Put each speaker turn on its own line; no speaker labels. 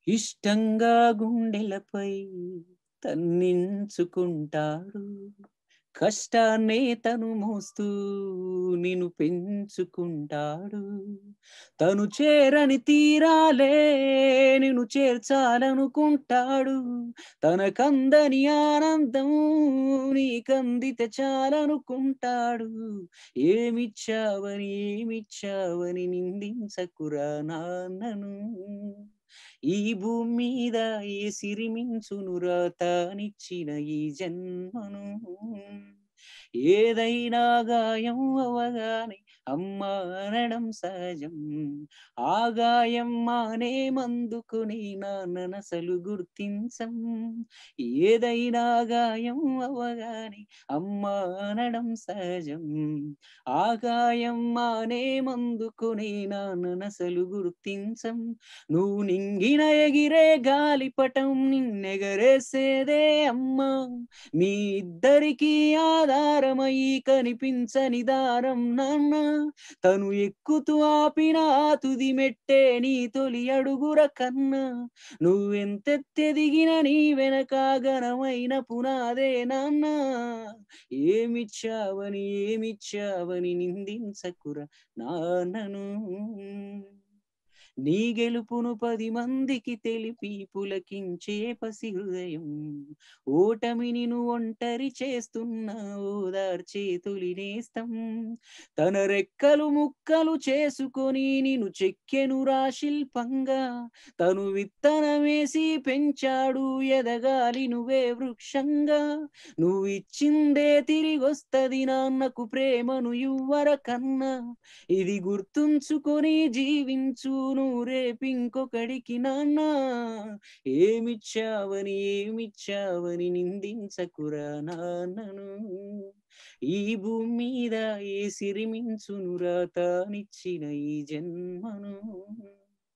ఇష్టంగా గుండెలపై తన్నించుకుంటాడు కష్టాన్నే తను మోస్తూ నిన్ను పెంచుకుంటాడు తను చేరని తీరాలే నిన్ను చేర్చాలనుకుంటాడు తనకందని ఆనందం నీకందితే చాలనుకుంటాడు ఏమిచ్చావని ఏమిచ్చావని నిందించకురా నాన్నను ఈ భూమి మీద ఏ సిరిమించునురా తానిచ్చిన ఈ జన్మను ఏదైనా గాయం అవగానే అమ్మ అనడం సహజం ఆ గాయం మానే మందుకుని నాన్ననసలు గుర్తించం ఏదైనా గాయం అవగానే అమ్మ అనడం సహజం ఆ గాయం మానే మందుకుని నాన్ననసలు గుర్తించం నువ్వు నింగిన ఎగిరే గాలిపటం నిన్నెగరేసేదే అమ్మా మీ ఇద్దరికి ఆధారమయ్యి కనిపించని దారం నాన్న తను ఎక్కుతూ ఆపిన ఆ తుది మెట్టే నీ తొలి అడుగుర కన్నా నువ్వెంతెత్తెదిగిన నీ వెనక ఘనమైన పునాదే నాన్న ఏమిచ్చావని ఏమిచ్చావని నిందించకుర నాన్నను నీ గెలుపును పది మందికి తెలిపి పులకించే పసి హృదయం ఓటమిని నువ్వు ఒంటరి చేస్తున్న ఓదార్చే తొలినేస్తం తన రెక్కలు ముక్కలు చేసుకొని నిన్ను చెక్కెను రా శిల్పంగా తను విత్తనమేసి పెంచాడు ఎదగాలి నువ్వే వృక్షంగా నువ్వు ఇచ్చిందే తిరిగొస్తది నాన్నకు ప్రేమను ఇవ్వర కన్నా ఇది గుర్తుంచుకొని జీవించు నువ్వు రేపింకొకడికి నాన్న ఏమిచ్చావని ఏమిచ్చావని నిందించకురా నాన్నను ఈ భూమి మీద ఏ సిరిమించునురా తానిచ్చిన ఈ జన్మను